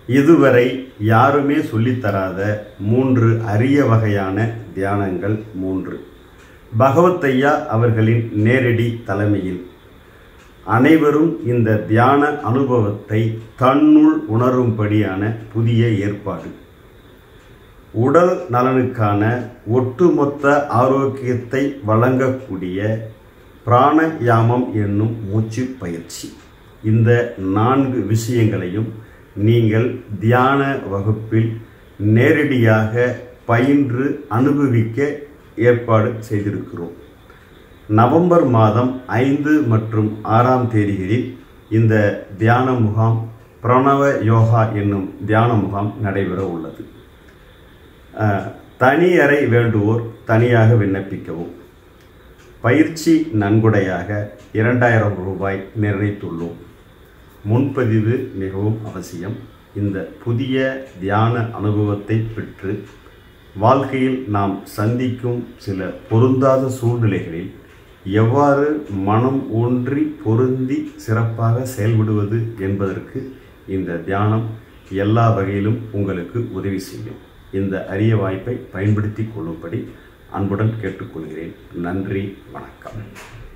இதுவரை யாருமே சொல்லித்தராத மூன்று அரிய வகையான தியானங்கள் மூன்று பகவத்தையா அவர்களின் நேரடி தலைமையில் அனைவரும் இந்த தியான அனுபவத்தை தன்னுள் உணரும்படியான புதிய ஏற்பாடு உடல் நலனுக்கான ஒட்டுமொத்த ஆரோக்கியத்தை வழங்கக்கூடிய பிராணயாமம் என்னும் மூச்சு பயிற்சி இந்த நான்கு விஷயங்களையும் நீங்கள் தியான வகுப்பில் நேரடியாக பயின்று அனுபவிக்க ஏற்பாடு செய்திருக்கிறோம் நவம்பர் மாதம் ஐந்து மற்றும் ஆறாம் தேதிகளில் இந்த தியான முகாம் பிரணவ யோகா என்னும் தியான முகாம் நடைபெற உள்ளது அஹ், தனி அறை வேண்டுவோர் தனியாக விண்ணப்பிக்கவும் பயிற்சி நன்கொடையாக இரண்டாயிரம் ரூபாய் நிர்ணயித்துள்ளோம் முன்பதிவு மிகவும் அவசியம் இந்த புதிய தியான அனுபவத்தை பெற்று வாழ்க்கையில் நாம் சந்திக்கும் சில பொருந்தாத சூழ்நிலைகளில் எவ்வாறு மனம் ஒன்றி பொருந்தி சிறப்பாக செயல்படுவது என்பதற்கு இந்த தியானம் எல்லா வகையிலும் உங்களுக்கு உதவி செய்யும் இந்த அரிய வாய்ப்பை பயன்படுத்தி கொள்ளும்படி அன்புடன் கேட்டுக்கொள்கிறேன் நன்றி வணக்கம்